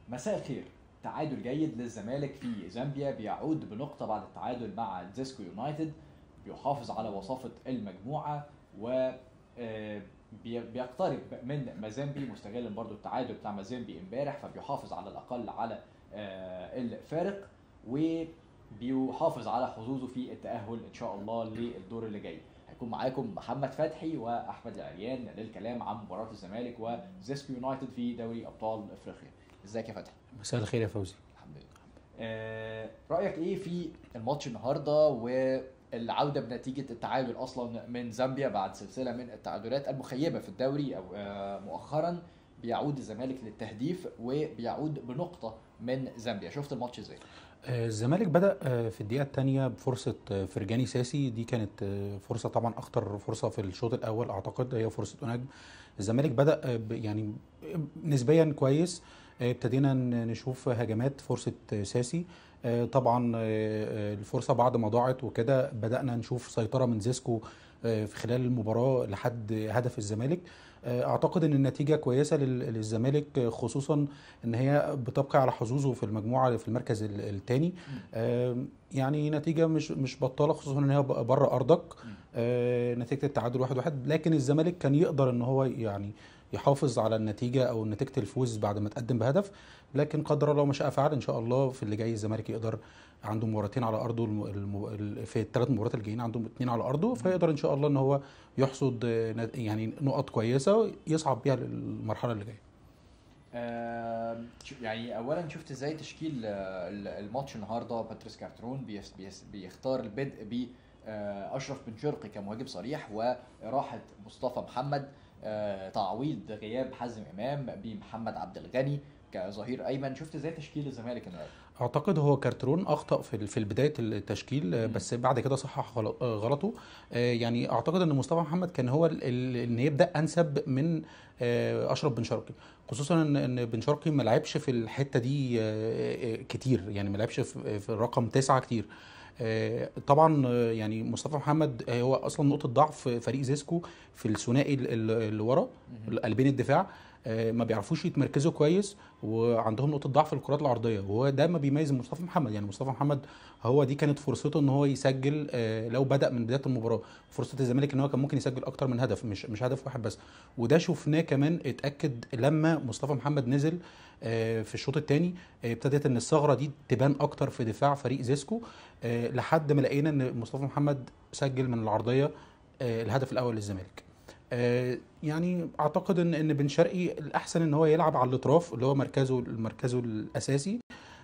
مساء الخير تعادل جيد للزمالك في زامبيا بيعود بنقطة بعد التعادل مع زيسكو يونايتد بيحافظ على وصافة المجموعة و آه، بي- بيقترب من مازيمبي مستغلا برضو التعادل بتاع مازيمبي امبارح فبيحافظ على الاقل على آه، الفارق وبيحافظ على حظوظه في التاهل ان شاء الله للدور اللي جاي هيكون معاكم محمد فتحي واحمد العريان للكلام عن مباراه الزمالك وزيسكو يونايتد في دوري ابطال افريقيا ازيك يا فتحي مساء الخير يا فوزي الحمد لله آه، رايك ايه في الماتش النهارده والعوده بنتيجه التعادل اصلا من زامبيا بعد سلسله من التعادلات المخيبه في الدوري او آه، مؤخرا بيعود الزمالك للتهديف وبيعود بنقطه من زامبيا شفت الماتش ازاي آه، الزمالك بدأ آه، في الدقيقة الثانية بفرصة آه، فرجاني ساسي دي كانت آه، فرصة طبعا أخطر فرصة في الشوط الأول أعتقد هي فرصة أوناج الزمالك بدأ آه، ب- يعني نسبيا كويس آه، ابتدينا ن- نشوف هجمات فرصة آه، ساسي آه، طبعا آه، آه، الفرصة بعد ما ضاعت وكده بدأنا نشوف سيطرة من زيسكو آه، في خلال المباراة لحد هدف الزمالك آه، اعتقد ان النتيجه كويسه لل- للزمالك آه، خصوصا ان هي بتبقى على حظوظه في المجموعه في المركز الثاني يعني نتيجه مش مش بطاله خصوصا ان هي ب- بره ارضك آه، نتيجه التعادل واحد واحد لكن الزمالك كان يقدر ان هو يعني يحافظ على النتيجه او نتيجه الفوز بعد ما تقدم بهدف لكن قدر الله ما شاء فعل ان شاء الله في اللي جاي الزمالك يقدر عنده مباراتين على ارضه الم... الم... ال- في الثلاث مباريات اللي جايين عنده اثنين على ارضه فيقدر ان شاء الله ان هو يحصد آه، نت- يعني نقط كويسه يصعد بيها للمرحله اللي جايه آم، شو- يعني اولا شفت ازاي تشكيل آه، ال- الماتش النهارده باتريس كارترون بيس بيس بيختار البدء ب آه، اشرف بن شرقي كمهاجم صريح وراحه مصطفى محمد آه، تعويض غياب حازم امام بمحمد عبد الغني كظهير ايمن شفت ازاي تشكيل الزمالك النهارده اعتقد هو كارترون اخطا في في بدايه التشكيل آه، مم. بس بعد كده صحح غل- آه، غلطه آه، يعني اعتقد ان مصطفى محمد كان هو ال- ال- ان يبدا انسب من آه، اشرف بن شرقي خصوصا ان ان بن شرقي ما لعبش في الحته دي آه، آه، كتير يعني ما لعبش في في الرقم تسعة كتير آه، طبعا آه، يعني مصطفى محمد آه، هو اصلا نقطه ضعف فريق زيسكو في الثنائي ال- ال- اللي ورا قلبين الدفاع آه، ما بيعرفوش يتمركزوا كويس وعندهم نقطه ضعف في الكرات العرضيه وهو ده ما بيميز مصطفى محمد يعني مصطفى محمد هو دي كانت فرصته ان هو يسجل آه، لو بدا من بدايه المباراه فرصه الزمالك ان هو كان ممكن يسجل اكتر من هدف مش مش هدف واحد بس وده شفناه كمان اتاكد لما مصطفى محمد نزل آه، في الشوط الثاني ابتدت ان الثغره دي تبان اكتر في دفاع فريق زيسكو آه، لحد ما لقينا ان مصطفى محمد سجل من العرضيه آه، الهدف الاول للزمالك آه، يعني اعتقد ان ان بن شرقي الاحسن ان هو يلعب على الاطراف اللي هو مركزه مركزه الاساسي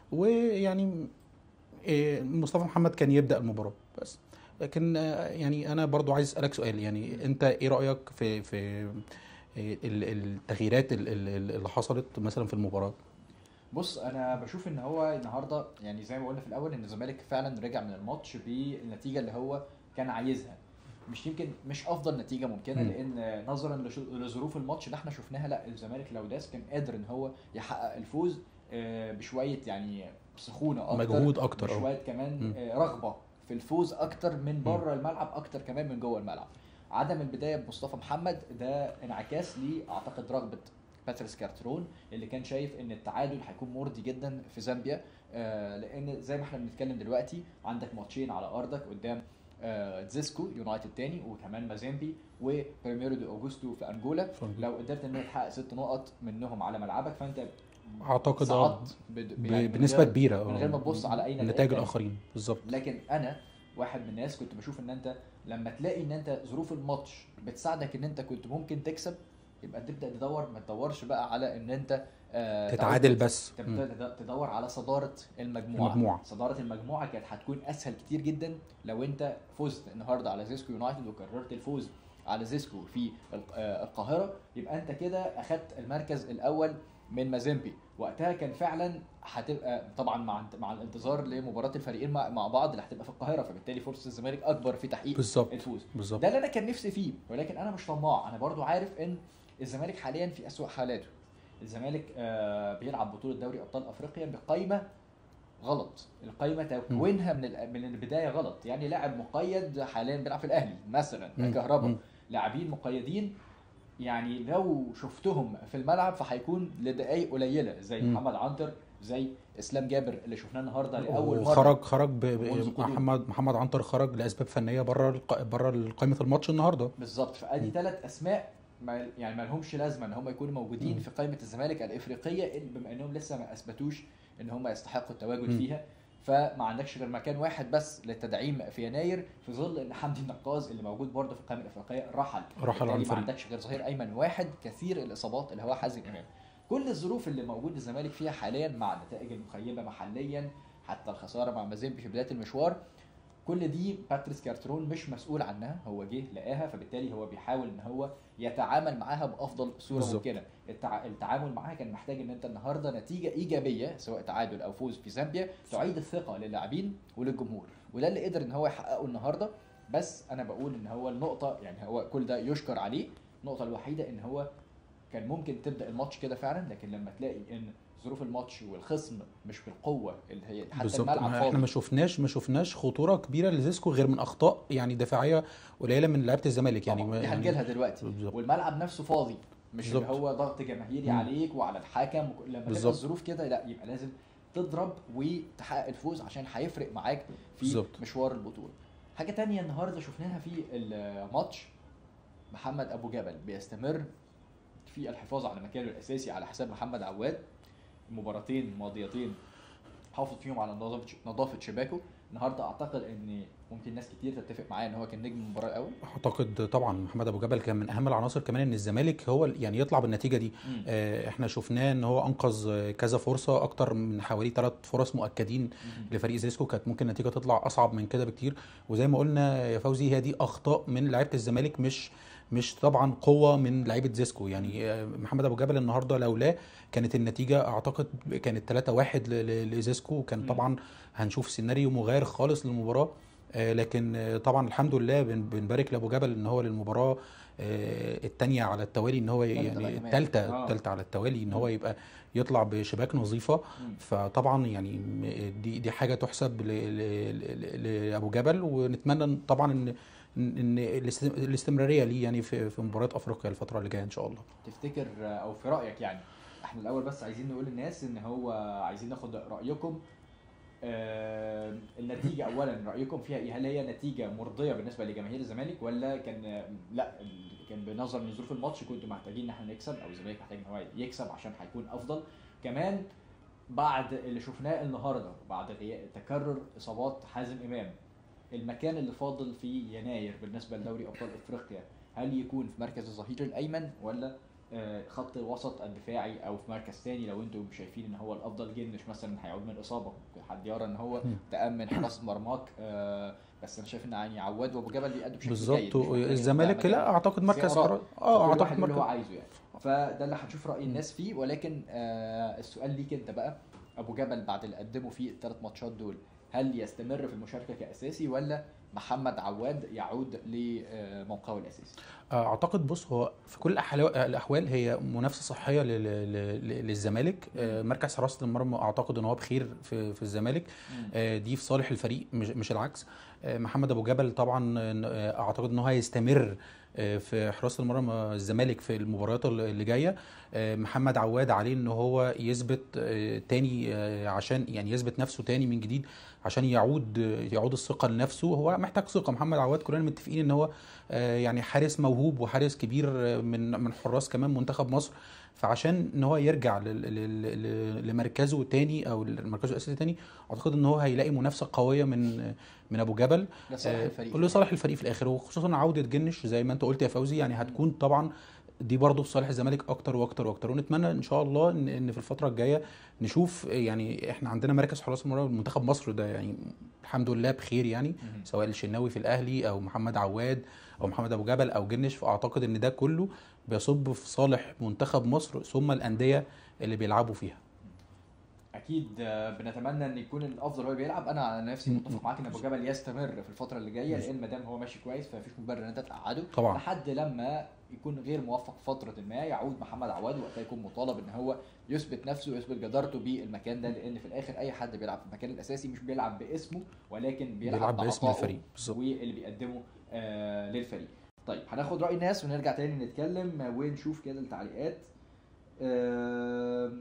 ويعني آه، مصطفى محمد كان يبدا المباراه بس لكن آه، يعني انا برضو عايز اسالك سؤال يعني انت ايه رايك في في آه، ال- التغييرات ال- ال- اللي حصلت مثلا في المباراه بص انا بشوف ان هو النهارده يعني زي ما قلنا في الاول ان الزمالك فعلا رجع من الماتش بالنتيجه اللي هو كان عايزها مش يمكن مش افضل نتيجه ممكنه مم. لان نظرا لش- لظروف الماتش اللي احنا شفناها لا الزمالك لو داس كان قادر ان هو يحقق الفوز آه، بشويه يعني سخونه اكتر مجهود أكتر، أه. بشويه كمان مم. آه، رغبه في الفوز اكتر من بره الملعب اكتر كمان من جوه الملعب عدم البدايه بمصطفى محمد ده انعكاس لاعتقد رغبه باتريس كارترون اللي كان شايف ان التعادل هيكون مرضي جدا في زامبيا آه، لان زي ما احنا بنتكلم دلوقتي عندك ماتشين على ارضك قدام آه، زيسكو يونايتد تاني وكمان مازيمبي وبريميرو دي اوجستو في انجولا في أنجولا. لو قدرت ان انت تحقق ست نقط منهم على ملعبك فانت اعتقد آه، صعدت بد- ب- يعني من بنسبه غير- كبيره من غير ما تبص على اي نتائج نتائج تانية. الاخرين بالظبط لكن انا واحد من الناس كنت بشوف ان انت لما تلاقي ان انت ظروف الماتش بتساعدك ان انت كنت ممكن تكسب يبقى تبدا تدور ما تدورش بقى على ان انت آه تتعادل بس تبدا تد- تدور على صداره المجموعه المجموعة. صداره المجموعه كانت هتكون اسهل كتير جدا لو انت فزت النهارده على زيسكو يونايتد وقررت الفوز على زيسكو في الق- آه، القاهره يبقى انت كده اخدت المركز الاول من مازيمبي وقتها كان فعلا هتبقى طبعا مع مع الانتظار لمباراه الفريقين مع, مع بعض اللي هتبقى في القاهره فبالتالي فرصه الزمالك اكبر في تحقيق بالظبط الفوز بالظبط ده اللي انا كان نفسي فيه ولكن انا مش طماع انا برضو عارف ان الزمالك حاليا في اسوأ حالاته الزمالك آه بيلعب بطوله دوري ابطال افريقيا بقائمه غلط القائمه تكوينها من ال- من البدايه غلط يعني لاعب مقيد حاليا بيلعب في الاهلي مثلا مم. كهربا مم. لاعبين مقيدين يعني لو شفتهم في الملعب فهيكون لدقائق قليله زي مم. محمد عنتر زي اسلام جابر اللي شفناه النهارده لاول مره خرج خرج ب- ب- منذ قدوم. محمد محمد عنتر خرج لاسباب فنيه بره بره قائمه الماتش النهارده بالظبط فادي مم. ثلاث اسماء ما يعني ما لهمش لازمه ان هم يكونوا موجودين مم. في قائمه الزمالك الافريقيه إن- بما انهم لسه ما اثبتوش ان هم يستحقوا التواجد مم. فيها فما عندكش غير مكان واحد بس للتدعيم في يناير في ظل ان حمدي النقاز اللي موجود برضه في القائمه الافريقيه رحل رحل عن بالتالي ما الفريق عندكش غير ظهير ايمن واحد كثير الاصابات اللي هو حازم امام كل الظروف اللي موجود الزمالك فيها حاليا مع النتائج المخيبه محليا حتى الخساره مع مازيمبي في بدايه المشوار كل دي باتريس كارترون مش مسؤول عنها هو جه لقاها فبالتالي هو بيحاول ان هو يتعامل معاها بافضل صوره بالظبط. ممكنه التع... التعامل معاها كان محتاج ان انت النهارده نتيجه ايجابيه سواء تعادل او فوز في زامبيا تعيد الثقه للاعبين وللجمهور وده اللي قدر ان هو يحققه النهارده بس انا بقول ان هو النقطه يعني هو كل ده يشكر عليه النقطه الوحيده ان هو كان ممكن تبدا الماتش كده فعلا لكن لما تلاقي ان ظروف الماتش والخصم مش بالقوه اللي هي حتى بالظبط الملعب ما فاضي احنا ما شفناش ما شفناش خطوره كبيره لزيسكو غير من اخطاء يعني دفاعيه قليله من لعيبه الزمالك يعني يعني ما- دي يعني هنجيلها دلوقتي بالظبط. والملعب نفسه فاضي مش اللي بالظبط. هو ضغط جماهيري مم. عليك وعلى الحكم وك- لما تبقى بالظبط. الظروف كده لا يبقى لازم تضرب وتحقق الفوز عشان هيفرق معاك في بالظبط. مشوار البطوله حاجه تانية النهارده شفناها في الماتش محمد ابو جبل بيستمر في الحفاظ على مكانه الاساسي على حساب محمد عواد مباراتين ماضيتين حافظ فيهم على نظافه نظافه شباكه النهارده اعتقد ان ممكن ناس كتير تتفق معايا ان هو كان نجم المباراه الاول اعتقد طبعا محمد ابو جبل كان من اهم العناصر كمان ان الزمالك هو ال- يعني يطلع بالنتيجه دي مم. آه، احنا شفناه ان هو انقذ آه، كذا فرصه اكتر من حوالي ثلاث فرص مؤكدين مم. لفريق زيسكو كانت ممكن النتيجه تطلع اصعب من كده بكتير وزي ما قلنا يا فوزي هي دي اخطاء من لعيبه الزمالك مش مش طبعا قوه من لعيبه زيسكو يعني آه، محمد ابو جبل النهارده لولا كانت النتيجه اعتقد كانت 3-1 ل- ل- لزيسكو وكان مم. طبعا هنشوف سيناريو مغاير خالص للمباراه آه، لكن آه، طبعا الحمد لله بن- بنبارك لابو جبل ان هو للمباراه الثانيه على التوالي ان هو تالتة بقى يعني كمان. الثالثه آه. الثالثه على التوالي ان هو يبقى يطلع بشباك نظيفه مم. فطبعا يعني م- دي دي حاجه تحسب ل- ل- ل- لابو جبل ونتمنى طبعا ان ان الاست- الاستمراريه ليه يعني في في مباريات افريقيا الفتره اللي جايه ان شاء الله تفتكر او في رايك يعني احنا الاول بس عايزين نقول للناس ان هو عايزين ناخد رايكم آه النتيجه اولا رايكم فيها ايه هل هي نتيجه مرضيه بالنسبه لجماهير الزمالك ولا كان لا كان بنظر من ظروف الماتش كنتوا محتاجين ان احنا نكسب او الزمالك محتاج ان هو يكسب عشان هيكون افضل كمان بعد اللي شفناه النهارده بعد غياب تكرر اصابات حازم امام المكان اللي فاضل في يناير بالنسبه لدوري ابطال افريقيا هل يكون في مركز الظهير الايمن ولا آه، خط الوسط الدفاعي او في مركز ثاني لو انتم شايفين ان هو الافضل جنش مثلا هيعود من اصابه ممكن حد يرى ان هو مم. تامن حراسه مرماك آه، بس انا شايف ان يعني عواد وابو جبل بيأدوا بشكل بالظبط جيد مش محتاج إن الزمالك ده لا مكان. اعتقد مركز آراء. حرا- كل اه واحد اعتقد يقول اللي هو مركز عايزه يعني فده اللي هنشوف راي الناس فيه ولكن آه السؤال ليك انت بقى ابو جبل بعد اللي قدمه في الثلاث ماتشات دول هل يستمر في المشاركه كاساسي ولا محمد عواد يعود لموقعه الاساسي؟ اعتقد بص هو في كل الأحلا- الاحوال هي منافسه صحيه لل- لل- لل- للزمالك آه، مركز حراسه المرمى اعتقد ان هو بخير في في الزمالك آه، دي في صالح الفريق مش مش العكس آه، محمد ابو جبل طبعا آه، اعتقد ان هو هيستمر آه، في حراسه المرمى الزمالك في المباريات اللي جايه آه، محمد عواد عليه ان هو يثبت آه، تاني آه، عشان يعني يثبت نفسه تاني من جديد عشان يعود آه، يعود الثقه لنفسه هو محتاج ثقه محمد عواد كلنا متفقين ان هو آه، يعني حارس موهوب وحارس كبير آه، من من حراس كمان منتخب مصر فعشان ان هو يرجع لل- لل- لل- لمركزه تاني او لمركزه الاساسي تاني اعتقد ان هو هيلاقي منافسه قويه من من ابو جبل لصالح آه، الفريق لصالح الفريق في الاخر وخصوصا عوده جنش زي ما انت قلت يا فوزي يعني هتكون طبعا دي برضه في صالح الزمالك اكتر واكتر واكتر ونتمنى ان شاء الله ان ان في الفتره الجايه نشوف يعني احنا عندنا مراكز حراس المرمى منتخب مصر ده يعني الحمد لله بخير يعني مهم. سواء الشناوي في الاهلي او محمد عواد او محمد ابو جبل او جنش فاعتقد ان ده كله بيصب في صالح منتخب مصر ثم الانديه اللي بيلعبوا فيها اكيد آه، بنتمنى ان يكون الافضل هو بيلعب انا على نفسي م- متفق معاك ان ابو جبل يستمر في الفتره اللي جايه مم. لان ما دام هو ماشي كويس فمفيش مبرر ان انت تقعده طبعا لحد لما يكون غير موفق في فتره ما يعود محمد عواد وقتها يكون مطالب ان هو يثبت نفسه ويثبت جدارته بالمكان ده لان في الاخر اي حد بيلعب في المكان الاساسي مش بيلعب باسمه ولكن بيلعب, بيلعب باسم بعطائه الفريق بالظبط واللي بيقدمه آه للفريق طيب هناخد راي الناس ونرجع تاني نتكلم ونشوف كده التعليقات آم،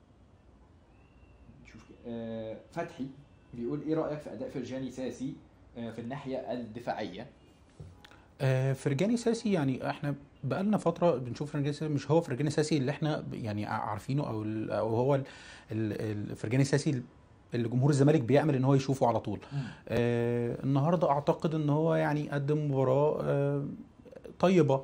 نشوف كده. آه، فتحي بيقول ايه رايك في اداء فرجاني ساسي آه، في الناحيه الدفاعيه آه، فرجاني ساسي يعني احنا بقالنا فتره بنشوف فرجاني ساسي مش هو فرجاني ساسي اللي احنا ب- يعني عارفينه او ال- او هو ال- ال- ال- فرجاني ساسي اللي جمهور الزمالك بيعمل ان هو يشوفه على طول آه النهارده اعتقد ان هو يعني قدم مباراه آه طيبه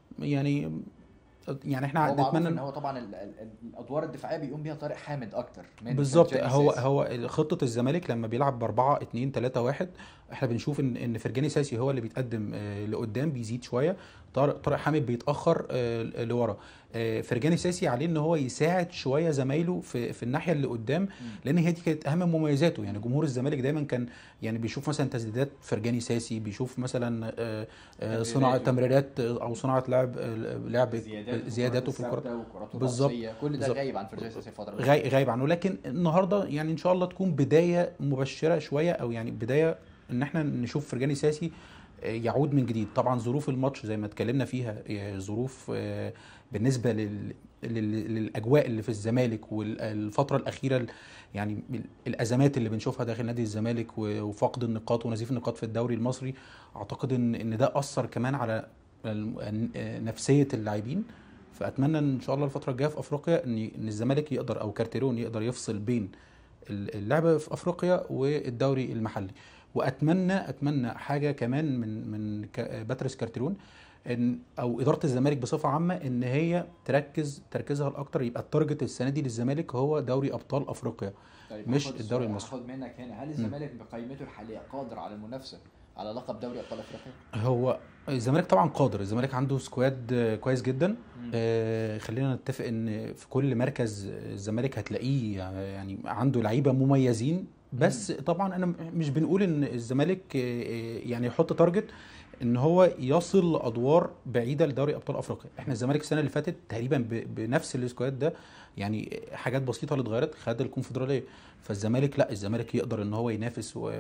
يعني يعني احنا هو معروف ان نتمنى هو طبعا ال- ال- الادوار الدفاعيه بيقوم بيها طارق حامد اكتر من بالظبط فرجاني هو ساسي. هو خطه الزمالك لما بيلعب ب 4 2 3 1 احنا بنشوف ان ان فرجاني ساسي هو اللي بيتقدم آه، لقدام بيزيد شويه طارق طارق حامد بيتاخر آه، لورا آه، فرجاني ساسي عليه ان هو يساعد شويه زمايله في في الناحيه اللي قدام لان هي دي كانت اهم مميزاته يعني جمهور الزمالك دايما كان يعني بيشوف مثلا تسديدات فرجاني ساسي بيشوف مثلا آه، آه، صناعه تمريراته. تمريرات آه، او صناعه لعب آه، لعب زياداته زياداته في الكره الثابتة وكراته بالظبط. الرأسية، كل ده بالظبط. غايب عن فرجاني ساسي الفتره اللي غاي غايب عنه لكن النهارده يعني ان شاء الله تكون بدايه مبشره شويه او يعني بدايه ان احنا نشوف فرجاني ساسي آه، يعود من جديد طبعا ظروف الماتش زي ما اتكلمنا فيها آه، ظروف آه، بالنسبه لل لل- للاجواء اللي في الزمالك والفتره الاخيره ال- يعني ال- الازمات اللي بنشوفها داخل نادي الزمالك و- وفقد النقاط ونزيف النقاط في الدوري المصري اعتقد ان ان ده اثر كمان على الم- آه، نفسيه اللاعبين فاتمنى ان شاء الله الفتره الجايه في افريقيا ان ان الزمالك يقدر او كارتيرون يقدر يفصل بين ال- اللعبه في افريقيا والدوري المحلي واتمنى اتمنى حاجه كمان من من ك- باتريس كارتيرون ان او اداره الزمالك بصفه عامه ان هي تركز تركيزها الاكتر يبقى التارجت السنه دي للزمالك هو دوري ابطال افريقيا طيب مش هاخد الدوري السؤال- المصري. هاخد منك هنا هل الزمالك بقيمته الحاليه قادر على المنافسه على لقب دوري ابطال افريقيا؟ هو الزمالك طبعا قادر الزمالك عنده سكواد آه، كويس جدا آه، خلينا نتفق ان في كل مركز الزمالك هتلاقيه يعني عنده لعيبه مميزين بس طبعا انا مش بنقول ان الزمالك آه، يعني يحط تارجت ان هو يصل لادوار بعيده لدوري ابطال افريقيا احنا الزمالك السنه اللي فاتت تقريبا ب- بنفس السكواد ده يعني حاجات بسيطه اللي اتغيرت خد الكونفدراليه فالزمالك لا الزمالك يقدر ان هو ينافس و-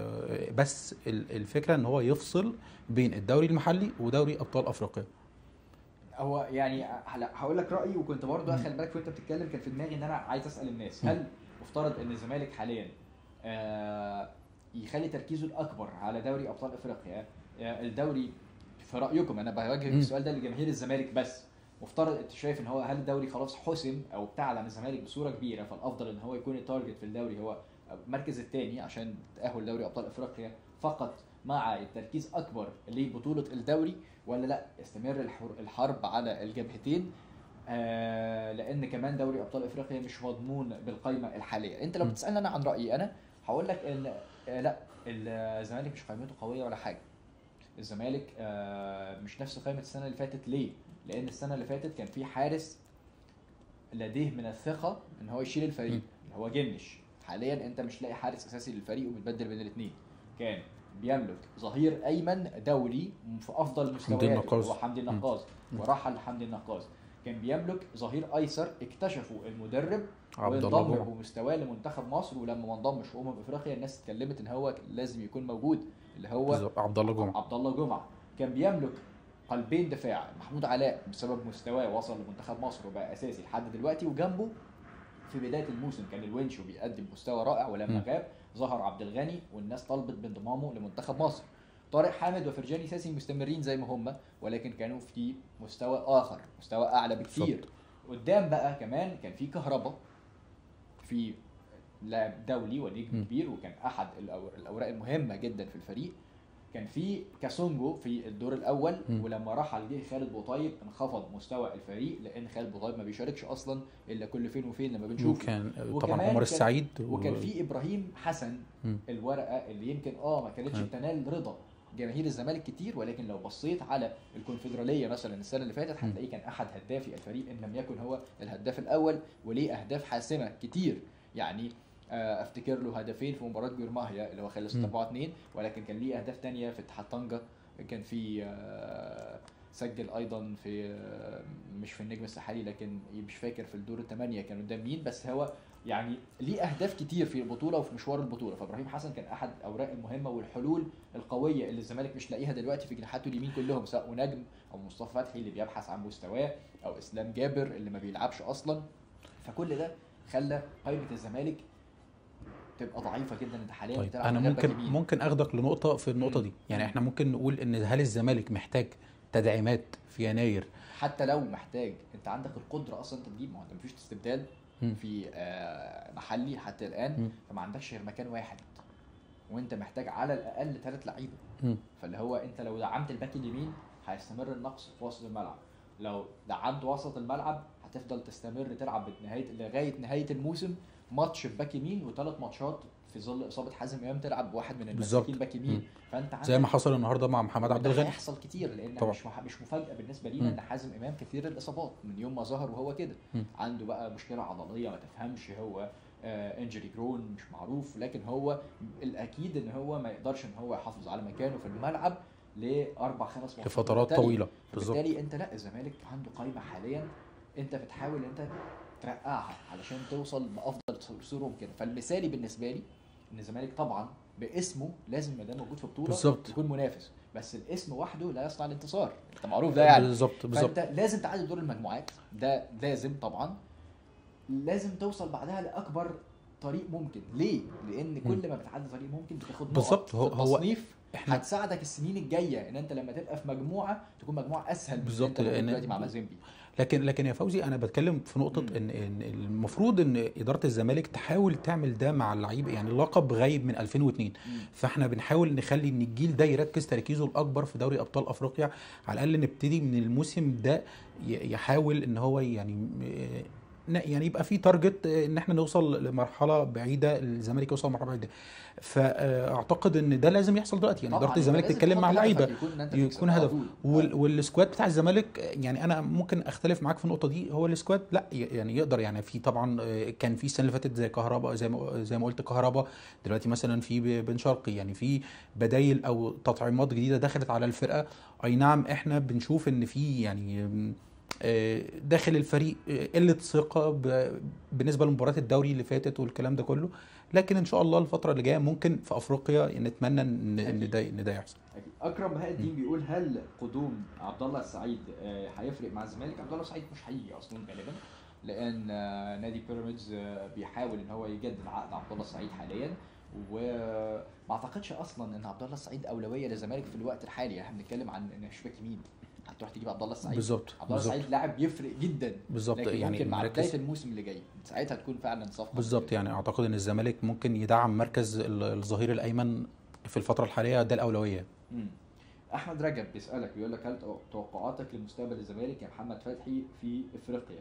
بس ال- الفكره ان هو يفصل بين الدوري المحلي ودوري ابطال افريقيا هو يعني هلا هقول لك رايي وكنت برضه خلي بالك وانت بتتكلم كان في دماغي ان انا عايز اسال الناس هل مفترض ان الزمالك حاليا آه، يخلي تركيزه الاكبر على دوري ابطال افريقيا آه، الدوري في رايكم انا بوجه مم. السؤال ده لجماهير الزمالك بس مفترض انت شايف ان هو هل الدوري خلاص حسم او ابتعد عن الزمالك بصوره كبيره فالافضل ان هو يكون التارجت في الدوري هو المركز الثاني عشان تاهل دوري ابطال افريقيا فقط مع التركيز اكبر لبطوله الدوري ولا لا يستمر الحر- الحرب على الجبهتين آه لان كمان دوري ابطال افريقيا مش مضمون بالقائمه الحاليه انت لو م. بتسالني انا عن رايي انا هقول لك ان آه لا الزمالك مش قائمته قويه ولا حاجه الزمالك آه مش نفس قائمه السنه اللي فاتت ليه لان السنه اللي فاتت كان في حارس لديه من الثقه ان هو يشيل الفريق م. اللي هو جنش حاليا انت مش لاقي حارس اساسي للفريق وبتبدل بين الاثنين كان بيملك ظهير ايمن دولي في افضل مستوياته النقاز. هو حمدي م. النقاز م. ورحل حمدي النقاز كان بيملك ظهير ايسر اكتشفوا المدرب عبد الله وانضم جمعه بمستواه لمنتخب مصر ولما ما انضمش في امم افريقيا الناس اتكلمت ان هو لازم يكون موجود اللي هو بالظبط عبد الله جمعه عبد الله جمعه كان بيملك قلبين دفاع محمود علاء بسبب مستواه وصل لمنتخب مصر وبقى اساسي لحد دلوقتي وجنبه في بدايه الموسم كان الونش وبيقدم مستوى رائع ولما م. غاب ظهر عبد الغني والناس طلبت بانضمامه لمنتخب مصر طارق حامد وفرجاني ساسي مستمرين زي ما هم ولكن كانوا في مستوى اخر مستوى اعلى بكتير بالظبط. قدام بقى كمان كان في كهربا في لاعب دولي ونجم م. كبير وكان احد الأو- الاوراق المهمه جدا في الفريق كان في كاسونجو في الدور الاول م. ولما رحل جه خالد بوطيب انخفض مستوى الفريق لان خالد بوطيب ما بيشاركش اصلا الا كل فين وفين لما بنشوفه وكان طبعا وكمان عمر كان- السعيد و- وكان في ابراهيم حسن م. الورقه اللي يمكن اه ما كانتش م. بتنال رضا جماهير الزمالك كتير ولكن لو بصيت على الكونفدراليه مثلا السنه اللي فاتت م. هتلاقيه كان احد هدافي الفريق ان لم يكن هو الهداف الاول وليه اهداف حاسمه كتير يعني آه، افتكر له هدفين في مباراه جورماهيا اللي هو خلص م. 4 2 ولكن كان ليه اهداف تانية في اتحاد طنجه كان في آه، سجل ايضا في آه، مش في النجم الساحلي لكن مش فاكر في الدور الثمانيه كان قدام مين بس هو يعني ليه اهداف كتير في البطوله وفي مشوار البطوله فابراهيم حسن كان احد الاوراق المهمه والحلول القويه اللي الزمالك مش لاقيها دلوقتي في جناحاته اليمين كلهم سواء نجم او مصطفى فتحي اللي بيبحث عن مستواه او اسلام جابر اللي ما بيلعبش اصلا فكل ده خلى قائمه الزمالك تبقى ضعيفه جدا انت حاليا طيب بتلعب انا من غير باك ممكن يمين. ممكن اخدك لنقطه في النقطه مم. دي يعني مم. احنا ممكن نقول ان هل الزمالك محتاج تدعيمات في يناير حتى لو محتاج انت عندك القدره اصلا انت تجيب ما هو انت مفيش استبدال مم. في آه، محلي حتى الان مم. فما عندكش غير مكان واحد وانت محتاج على الاقل ثلاث لعيبه مم. فاللي هو انت لو دعمت الباك اليمين هيستمر النقص في وسط الملعب لو دعمت وسط الملعب هتفضل تستمر تلعب بنهايه لغايه نهايه الموسم ماتش باك يمين وثلاث ماتشات في ظل اصابه حازم امام تلعب بواحد من بالظبط. المساكين باك يمين فانت عندك زي ما حصل النهارده مع محمد عبد وده الغني هيحصل كتير لان طبعا. مش مح- مش مفاجاه بالنسبه لينا مم. ان حازم امام كثير الاصابات من يوم ما ظهر وهو كده مم. عنده بقى مشكله عضليه ما تفهمش هو انجري جرون مش معروف لكن هو الاكيد ان هو ما يقدرش ان هو يحافظ على مكانه في الملعب لاربع خمس ماتشات لفترات متتالية. طويله بالظبط فبالتالي انت لا الزمالك عنده قائمه حاليا انت بتحاول انت ترقعها علشان توصل بافضل صوره ممكنه فالمثالي بالنسبه لي ان الزمالك طبعا باسمه لازم ما دام موجود في بطوله بالظبط. يكون منافس بس الاسم وحده لا يصنع الانتصار انت معروف ده يعني بالظبط بالظبط فانت لازم تعدي دور المجموعات ده لازم طبعا لازم توصل بعدها لاكبر طريق ممكن ليه لان كل ما بتعدي طريق ممكن بتاخد نقط بالظبط. هو- في هو التصنيف احنا هتساعدك السنين الجايه ان انت لما تبقى في مجموعه تكون مجموعه اسهل من بالظبط، اللي انت لأن- دلوقتي مع مازيمبي لكن لكن يا فوزي انا بتكلم في نقطه مم. ان ان المفروض ان اداره الزمالك تحاول تعمل ده مع اللعيبه يعني اللقب غايب من 2002 فاحنا بنحاول نخلي ان الجيل ده يركز تركيزه الاكبر في دوري ابطال افريقيا على الاقل نبتدي من الموسم ده ي- يحاول ان هو يعني آه، ن- يعني يبقى في تارجت آه، ان احنا نوصل لمرحله بعيده الزمالك يوصل لمرحله بعيده فاعتقد ان ده لازم يحصل دلوقتي يعني طبعاً، اداره الزمالك لازم تتكلم مع تحط هدفك اللعيبه يكون ان انت يكون تكسب على هدف. طول. وال- والسكواد بتاع الزمالك يعني انا ممكن اختلف معاك في النقطه دي هو السكواد لا ي- يعني يقدر يعني في طبعا آه، كان في السنه اللي فاتت زي كهرباء زي ما زي ما قلت كهرباء دلوقتي مثلا في ب- بن شرقي يعني في بدايل او تطعيمات جديده دخلت على الفرقه اي نعم احنا بنشوف ان في يعني آم، آه، داخل الفريق آه، قله ثقه ب- بالنسبه لمباريات الدوري اللي فاتت والكلام ده كله لكن ان شاء الله الفتره اللي جايه ممكن في افريقيا نتمنى ان ان ده ان ده يحصل أكيد. اكرم بهاء الدين بيقول هل قدوم عبد الله السعيد آه، هيفرق مع الزمالك؟ عبد الله السعيد مش هيجي اصلا غالبا لان آه، نادي بيراميدز آه، بيحاول ان هو يجدد عقد عبد الله السعيد حاليا وما اعتقدش اصلا ان عبد الله السعيد اولويه للزمالك في الوقت الحالي احنا بنتكلم عن ان مش باك يمين هتروح تجيب عبد الله السعيد بالظبط عبد الله بالظبط السعيد لاعب يفرق جدا بالظبط لكن يعني ممكن مع مركز- بدايه الموسم اللي جاي ساعتها تكون فعلا صفقه بالظبط يعني اعتقد ان الزمالك ممكن يدعم مركز ال- الظهير الايمن في الفتره الحاليه ده الاولويه مم. احمد رجب بيسالك بيقول لك هل توقعاتك لمستقبل الزمالك يا محمد فتحي في افريقيا؟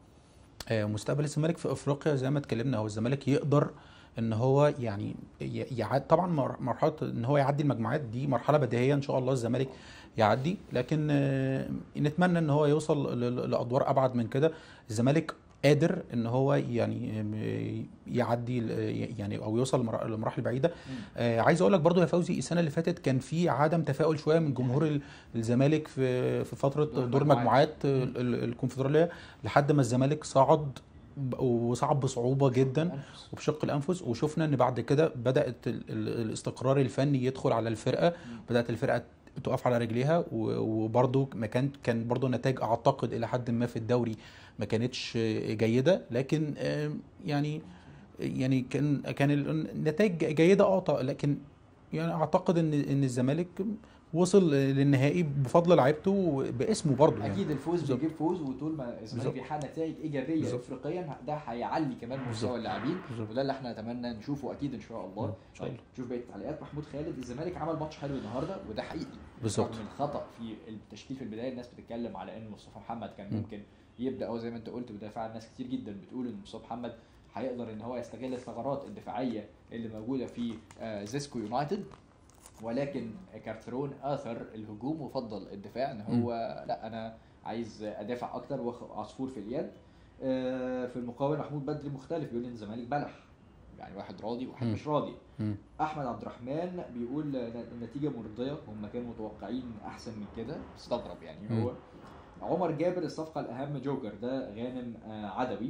آه، مستقبل الزمالك في افريقيا زي ما اتكلمنا هو الزمالك يقدر ان هو يعني ي- يعد طبعا مر- مرحله ان هو يعدي المجموعات دي مرحله بديهيه ان شاء الله الزمالك يعدي لكن آه، نتمنى ان هو يوصل ل- لادوار ابعد من كده الزمالك قادر ان هو يعني آم، يعدي ال- يعني او يوصل لمر- لمراحل بعيده آه عايز اقول لك برضو يا فوزي السنه اللي فاتت كان في عدم تفاؤل شويه من جمهور ال- الزمالك في في فتره دور دور المجموعات. مجموعات ال- ال- الكونفدراليه لحد ما الزمالك صعد ب- وصعد بصعوبه جدا أنفس. وبشق الانفس وشفنا ان بعد كده بدات ال- ال- الاستقرار الفني يدخل على الفرقه بدات الفرقه تقف على رجليها و- وبرضو ما كان كان برضو نتائج اعتقد الى حد ما في الدوري ما كانتش جيده لكن آم، يعني يعني كان كان النتائج جيده اه طبعاً، لكن يعني اعتقد ان ان الزمالك وصل للنهائي بفضل لعيبته باسمه برضه يعني اكيد الفوز بالظبط. بيجيب فوز وطول ما الزمالك بالظبط. بيحقق نتائج ايجابيه بالظبط. افريقيا ده هيعلي كمان بالظبط. مستوى اللاعبين بالظبط. وده اللي احنا نتمنى نشوفه اكيد ان شاء الله ان شاء طيب الله شوف بقيه التعليقات محمود خالد الزمالك عمل ماتش حلو النهارده وده حقيقي بالظبط رغم الخطا في التشكيل في البدايه الناس بتتكلم على ان مصطفى محمد كان م. ممكن يبدا او زي ما انت قلت وده فعلا ناس كتير جدا بتقول ان مصطفى محمد هيقدر ان هو يستغل الثغرات الدفاعيه اللي موجوده في آه، زيسكو يونايتد ولكن كارترون اثر الهجوم وفضل الدفاع ان هو لا انا عايز ادافع اكتر وعصفور في اليد آه، في المقابل محمود بدري مختلف بيقول ان الزمالك بلح يعني واحد راضي وواحد مم. مش راضي مم. احمد عبد الرحمن بيقول ن- النتيجه مرضيه هم كانوا متوقعين احسن من كده استغرب يعني مم. هو عمر جابر الصفقه الاهم جوكر ده غانم آه، عدوي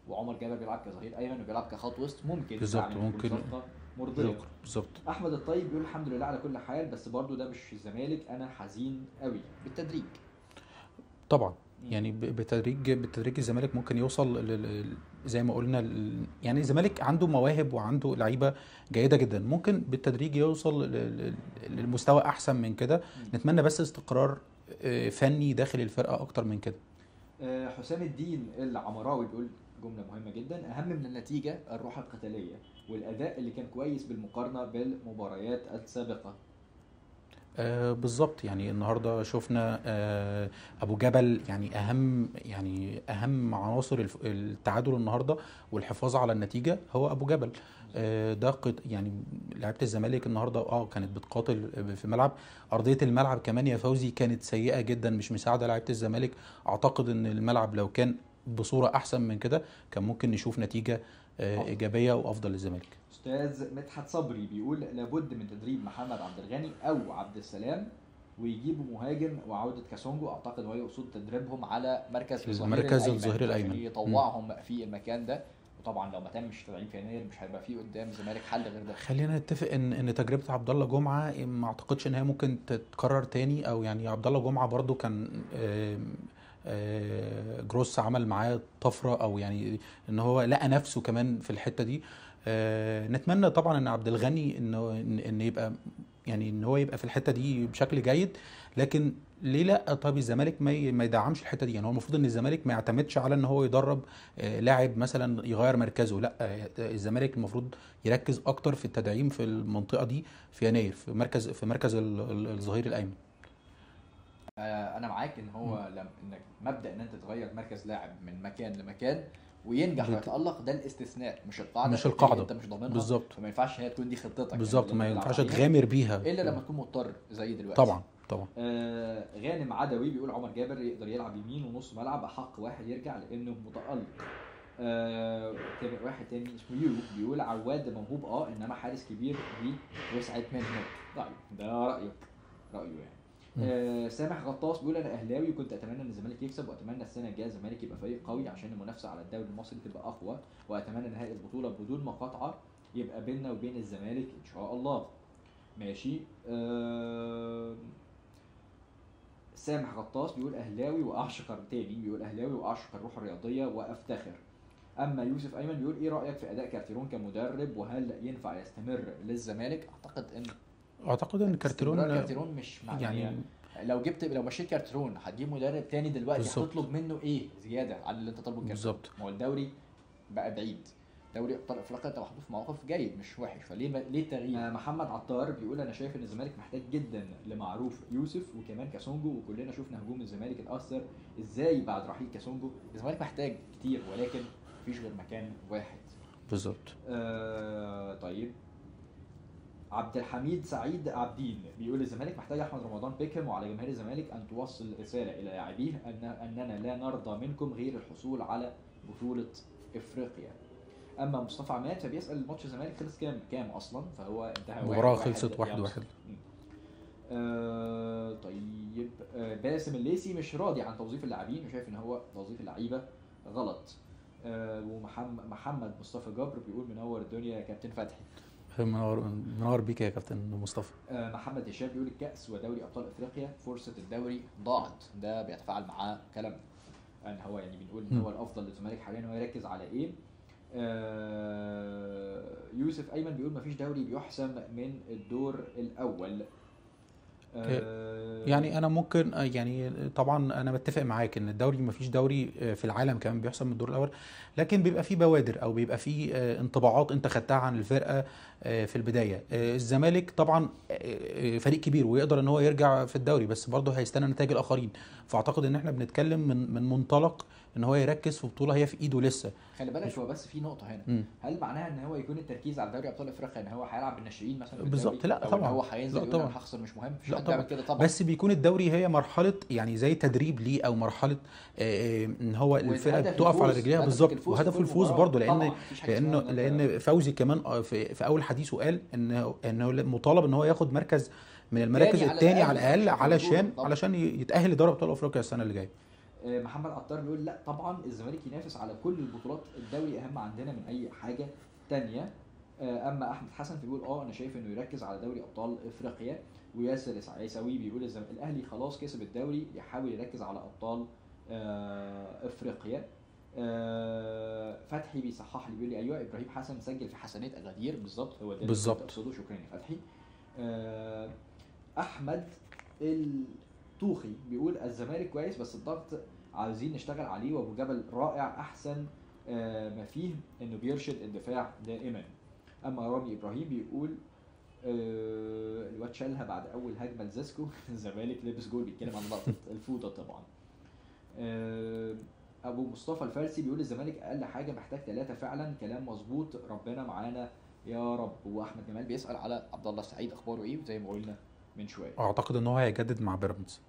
وعمر جابر بيلعب كظهير ايمن وبيلعب كخط وسط ممكن بالظبط، يعني تكون ممكن. صفقة مرضيه جوكر بالظبط احمد الطيب بيقول الحمد لله على كل حال بس برضو ده مش الزمالك انا حزين قوي بالتدريج طبعا يعني ب- بالتدريج بالتدريج الزمالك ممكن يوصل لل- لل- زي ما قلنا ال- يعني الزمالك عنده مواهب وعنده لعيبه جيده جدا ممكن بالتدريج يوصل ل- ل- للمستوى احسن من كده نتمنى بس استقرار آه، فني داخل الفرقه اكتر من كده آه، حسام الدين العمراوي بيقول جمله مهمه جدا اهم من النتيجه الروح القتاليه والاداء اللي كان كويس بالمقارنه بالمباريات السابقه آه بالظبط يعني النهارده شفنا آه ابو جبل يعني اهم يعني اهم عناصر الف- التعادل النهارده والحفاظ على النتيجه هو ابو جبل آه ده قط يعني لعيبه الزمالك النهارده اه كانت بتقاتل في الملعب ارضيه الملعب كمان يا فوزي كانت سيئه جدا مش مساعده لعيبه الزمالك اعتقد ان الملعب لو كان بصوره احسن من كده كان ممكن نشوف نتيجه آه أفضل. ايجابيه وافضل للزمالك استاذ مدحت صبري بيقول لابد من تدريب محمد عبد الغني او عبد السلام ويجيبوا مهاجم وعوده كاسونجو اعتقد هو يقصد تدريبهم على مركز الظهير مركز الأيمن الظهير عشان الأيمن. يطوعهم في المكان ده وطبعا لو ما تمش تدعيم في يناير مش هيبقى فيه قدام الزمالك حل غير ده خلينا نتفق ان ان تجربه عبد الله جمعه ما اعتقدش ان هي ممكن تتكرر تاني او يعني عبد الله جمعه برضو كان آم، آه، جروس عمل معاه طفره او يعني ان هو لقى نفسه كمان في الحته دي آه، نتمنى طبعا ان عبد الغني انه ان إن يبقى يعني ان هو يبقى في الحته دي بشكل جيد لكن ليه لا طب الزمالك ما ي- ما يدعمش الحته دي يعني هو المفروض ان الزمالك ما يعتمدش على ان هو يدرب آه، لاعب مثلا يغير مركزه لا آه، الزمالك المفروض يركز اكتر في التدعيم في المنطقه دي في يناير في مركز في مركز ال- ال- الظهير الايمن آه، انا معاك ان هو لم انك مبدا ان انت تغير مركز لاعب من مكان لمكان وينجح بت- ويتالق ده الاستثناء مش القاعده مش فبالتالي القاعدة. انت مش ضامنها بالظبط فما ينفعش هي تكون دي خطتك يعني بالظبط اللي ما أنت ينفعش بتلعب عليها. تغامر بيها الا لما تكون مضطر زي دلوقتي طبعا طبعا آه غانم عدوي بيقول عمر جابر يقدر يلعب يمين ونص ملعب احق واحد يرجع لانه متالق آه تاني واحد تاني اسمه يو بيقول عواد موهوب اه انما حارس كبير دي وسعت منه طيب ده رايك رايه يعني مم. آه سامح غطاس بيقول انا اهلاوي وكنت اتمنى ان الزمالك يكسب واتمنى السنه الجايه الزمالك يبقى فريق قوي عشان المنافسه على الدوري المصري تبقى اقوى واتمنى نهائي البطوله بدون مقاطعه يبقى بيننا وبين الزمالك ان شاء الله ماشي آه سامح غطاس بيقول اهلاوي واعشق تاني بيقول اهلاوي واعشق الروح الرياضيه وافتخر اما يوسف ايمن بيقول ايه رايك في اداء كارتيرون كمدرب وهل ينفع يستمر للزمالك اعتقد ان اعتقد ان استمرار كارتيرون كارتيرون مش مع يعني يعني لو جبت لو مشيت كارتيرون هتجيب مدرب تاني دلوقتي بالظبط. هتطلب منه ايه زياده عن اللي انت طالبه كارتيرون بالظبط ما هو الدوري بقى بعيد دوري ابطال افريقيا انت محطوط في موقف جيد مش وحش فليه ليه التغيير؟ آه محمد عطار بيقول انا شايف ان الزمالك محتاج جدا لمعروف يوسف وكمان كاسونجو وكلنا شفنا هجوم الزمالك اتاثر ازاي بعد رحيل كاسونجو الزمالك محتاج كتير ولكن مفيش غير مكان واحد بالظبط آه طيب عبد الحميد سعيد عابدين بيقول الزمالك محتاج احمد رمضان بيكهام وعلى جماهير الزمالك ان توصل رساله الى لاعبيه ان اننا لا نرضى منكم غير الحصول على بطوله افريقيا اما مصطفى عماد فبيسال ماتش الزمالك خلص كام كام اصلا فهو انتهى المباراة واحد خلصت واحد واحد. مم. آه طيب آه باسم الليسي مش راضي عن توظيف اللاعبين وشايف ان هو توظيف اللعيبه غلط آه ومحمد محمد مصطفى جبر بيقول منور الدنيا يا كابتن فتحي منور منور بيك يا كابتن مصطفى آه محمد هشام بيقول الكاس ودوري ابطال افريقيا فرصه الدوري ضاعت ده بيتفاعل معاه كلامنا ان هو يعني بنقول ان مم. هو الافضل للزمالك حاليا هو يركز على ايه آه يوسف ايمن بيقول مفيش دوري بيحسم من الدور الاول آه يعني انا ممكن آه، يعني طبعا انا بتفق معاك ان الدوري ما فيش دوري آه، في العالم كمان بيحصل من الدور الاول لكن بيبقى فيه بوادر او بيبقى فيه آه، انطباعات انت خدتها عن الفرقه آه، في البدايه آه، الزمالك طبعا آه، آه، فريق كبير ويقدر ان هو يرجع في الدوري بس برضه هيستنى نتائج الاخرين فاعتقد ان احنا بنتكلم من من منطلق ان هو يركز في بطوله هي في ايده لسه خلي بالك هو بس في نقطه هنا مم. هل معناها ان هو يكون التركيز على دوري ابطال افريقيا ان هو هيلعب بالناشئين مثلا في بالظبط. الدوري؟ لا أو طبعاً. ان هو هينزل لا يقول طبعاً. انا هخسر مش مهم مفيش لا حد طبعاً. بيعمل كده طبعا بس بيكون الدوري هي مرحله يعني زي تدريب ليه او مرحله آه، آه، ان هو الفرقه والهدف بتقف على الفوز. رجليها هدفك بالظبط الفوز وهدف في كل الفوز مباراة. برضه لان طبعاً، مفيش حاجة لانه اسمها إن أنت- لان فوزي كمان آه، في, في اول حديثه قال ان انه مطالب ان هو ياخد مركز من المراكز على الثاني على الأقل، الاقل مش علشان طبعاً. علشان يتاهل لدوري ابطال افريقيا السنه اللي جايه آه، محمد عطار بيقول لا طبعا الزمالك ينافس على كل البطولات الدوري اهم عندنا من اي حاجه تانية آه، اما احمد حسن بيقول اه انا شايف انه يركز على دوري ابطال افريقيا وياسر عيساوي بيقول الزم... الاهلي خلاص كسب الدوري يحاول يركز على ابطال آه، افريقيا آه، فتحي بيصحح لي بيقول لي ايوه ابراهيم حسن سجل في حسنات اغادير بالظبط هو ده اللي بالظبط. كنت اقصده شكرا يا فتحي آه، احمد الطوخي بيقول الزمالك كويس بس الضغط عاوزين نشتغل عليه وابو جبل رائع احسن آه، ما فيه انه بيرشد الدفاع دائما اما رامي ابراهيم بيقول آه، الواد شالها بعد اول هجمه لزاسكو الزمالك لبس جول بيتكلم عن لقطه الفوطه طبعا آه، ابو مصطفى الفارسي بيقول الزمالك اقل حاجه محتاج ثلاثه فعلا كلام مظبوط ربنا معانا يا رب واحمد جمال بيسال على عبد الله السعيد اخباره ايه زي ما قلنا من شويه اعتقد ان هو هيجدد مع بيراميدز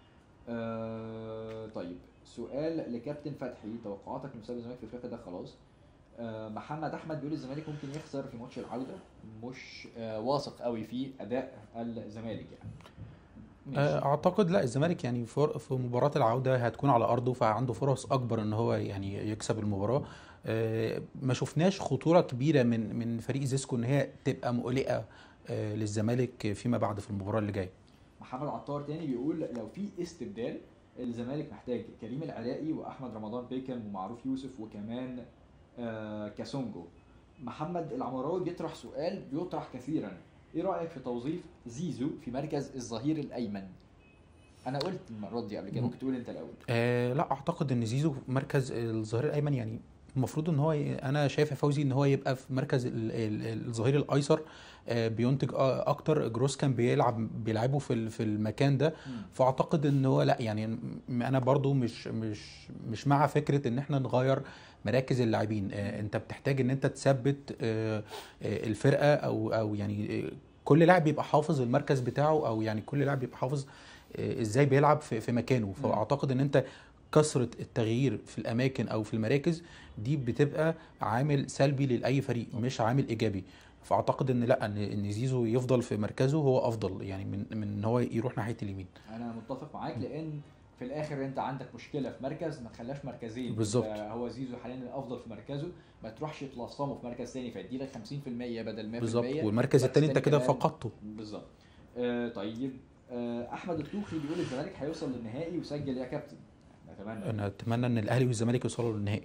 آه طيب سؤال لكابتن فتحي توقعاتك لمستقبل الزمالك في افريقيا ده خلاص آه محمد احمد بيقول الزمالك ممكن يخسر في ماتش العوده مش آه واثق قوي في اداء الزمالك يعني ماشي. آه، اعتقد لا الزمالك يعني فر- في مباراه العوده هتكون على ارضه فعنده فرص اكبر ان هو يعني يكسب المباراه آه، ما شفناش خطوره كبيره من من فريق زيسكو ان هي تبقى مقلقه آه، للزمالك فيما بعد في المباراه اللي جايه محمد عطار تاني بيقول لو في استبدال الزمالك محتاج كريم العراقي واحمد رمضان بيكم ومعروف يوسف وكمان آه كاسونجو محمد العمراوي بيطرح سؤال بيطرح كثيرا ايه رايك في توظيف زيزو في مركز الظهير الايمن انا قلت المره دي قبل كده ممكن تقول انت الاول آه لا اعتقد ان زيزو في مركز الظهير الايمن يعني المفروض ان هو ي... انا شايف يا فوزي ان هو يبقى في مركز ال- ال- الظهير الايسر آه بينتج آه اكتر جروس كان بيلعب بيلعبه في ال- في المكان ده فاعتقد ان هو لا يعني م- انا برضو مش مش مش مع فكره ان احنا نغير مراكز اللاعبين آه، انت بتحتاج ان انت تثبت آه، آه، الفرقه او او يعني آه، كل لاعب يبقى حافظ المركز بتاعه او يعني كل لاعب يبقى حافظ آه، ازاي بيلعب في في مكانه فاعتقد ان انت كثره التغيير في الاماكن او في المراكز دي بتبقى عامل سلبي لاي فريق مش عامل ايجابي فاعتقد ان لا ان ان زيزو يفضل في مركزه هو افضل يعني من من ان هو يروح ناحيه اليمين انا متفق معاك لان في الاخر انت عندك مشكله في مركز ما تخليهاش مركزين بالظبط. آه، هو زيزو حاليا الافضل في مركزه ما تروحش تلصمه في مركز ثاني فيدي لك 50% بدل 100% بالظبط والمركز الثاني انت كده كمان. فقدته بالظبط آه طيب آه احمد الطوخي بيقول الزمالك هيوصل للنهائي وسجل يا كابتن اتمنى انا اتمنى ان الاهلي والزمالك يوصلوا للنهائي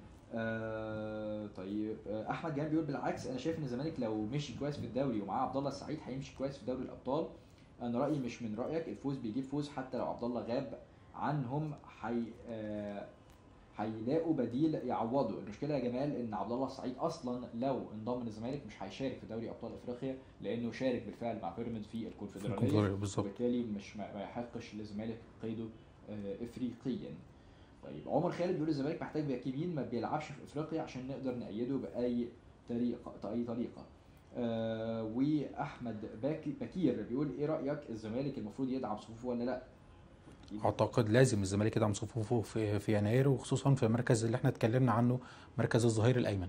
آه طيب آه احمد جمال بيقول بالعكس انا شايف ان الزمالك لو مشي كويس في الدوري ومعاه عبد الله السعيد هيمشي كويس في دوري الابطال انا رايي مش من رايك الفوز بيجيب فوز حتى لو عبد الله غاب عنهم حي آه هيلاقوا بديل يعوضه المشكله يا جمال ان عبد الله السعيد اصلا لو انضم للزمالك مش هيشارك في دوري ابطال افريقيا لانه شارك بالفعل مع بيراميدز في الكونفدراليه الكونفدرالية بالظبط وبالتالي مش ما ما يحقش للزمالك قيده آه، افريقيا طيب عمر خالد بيقول الزمالك محتاج باك يمين ما بيلعبش في افريقيا عشان نقدر نأيده باي طريقه باي طريقه آه واحمد باكي بكير بيقول ايه رايك الزمالك المفروض يدعم صفوفه ولا لا اعتقد لازم الزمالك يدعم صفوفه في في يناير وخصوصا في المركز اللي احنا اتكلمنا عنه مركز الظهير الايمن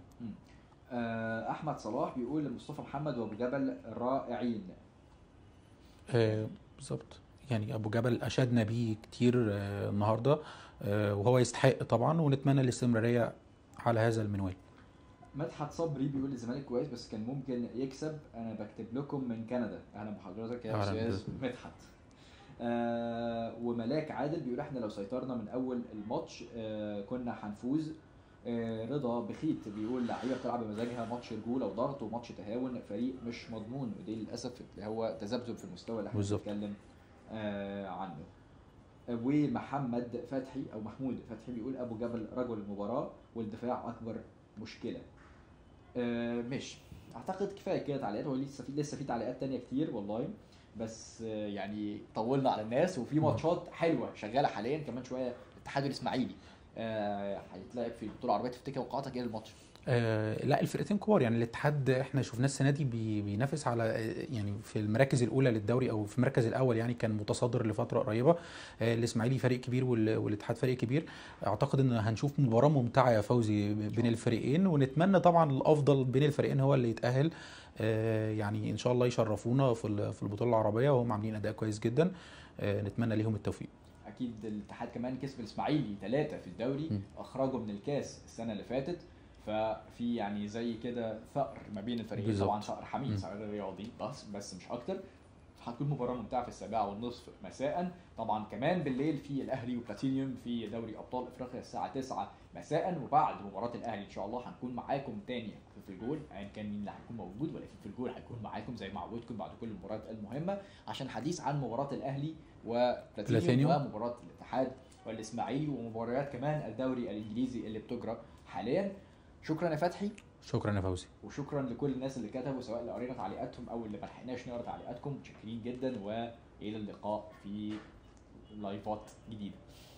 آه احمد صلاح بيقول مصطفى محمد وابو جبل رائعين آه بالظبط يعني ابو جبل اشدنا بيه كتير آه النهارده آه وهو يستحق طبعا ونتمنى الاستمراريه على هذا المنوال مدحت صبري بيقول الزمالك كويس بس كان ممكن يكسب انا بكتب لكم من كندا اهلا بحضرتك يا أهلاً استاذ مدحت آه وملاك عادل بيقول احنا لو سيطرنا من اول الماتش آه كنا هنفوز آه رضا بخيت بيقول لعيبه بتلعب بمزاجها ماتش رجوله وضغط وماتش تهاون فريق مش مضمون ودي للاسف اللي هو تذبذب في المستوى اللي احنا بالظبط. بنتكلم آه عنه آه، ومحمد فتحي او محمود فتحي بيقول ابو جبل رجل المباراه والدفاع اكبر مشكله آه ماشي اعتقد كفايه كده تعليقات هو لسه في لسه في تعليقات تانية كتير والله بس آه يعني طولنا على الناس وفي ماتشات حلوه شغاله حاليا كمان شويه الاتحاد الاسماعيلي آه، هيتلعب في البطوله العربيه تفتكر توقعاتك ايه للماتش؟ آه لا الفرقتين كبار يعني الاتحاد احنا شفناه السنه دي بي بينافس على آه، يعني في المراكز الاولى للدوري او في المركز الاول يعني كان متصدر لفتره قريبه آه الاسماعيلي فريق كبير وال- والاتحاد فريق كبير اعتقد ان هنشوف مباراه ممتعه يا فوزي بين الفريقين ونتمنى طبعا الافضل بين الفريقين هو اللي يتاهل آه يعني ان شاء الله يشرفونا في ال- في البطوله العربيه وهم عاملين اداء كويس جدا آه نتمنى ليهم التوفيق اكيد الاتحاد كمان كسب الاسماعيلي ثلاثه في الدوري م. اخرجوا من الكاس السنه اللي فاتت ففي يعني زي كده ثأر ما بين الفريقين بالظبط. طبعا ثأر حميد م. ثأر رياضي بس بس مش اكتر هتكون مباراة ممتعة في السابعة والنصف مساء طبعا كمان بالليل في الأهلي وبلاتينيوم في دوري أبطال أفريقيا الساعة 9 مساء وبعد مباراة الأهلي إن شاء الله هنكون معاكم تاني في في الجول أيا كان مين اللي هيكون موجود ولكن في الجول هيكون معاكم زي ما عودتكم بعد كل المباريات المهمة عشان حديث عن مباراة الأهلي وبلاتينيوم بلاتينيوم. ومباراة الاتحاد والإسماعيلي ومباريات كمان الدوري الإنجليزي اللي بتجرى حاليا شكرا يا فتحي شكرا يا فوزي وشكرا لكل الناس اللي كتبوا سواء اللي قرينا تعليقاتهم او اللي ما لحقناش نقرا تعليقاتكم متشكرين جدا والى اللقاء في لايفات جديده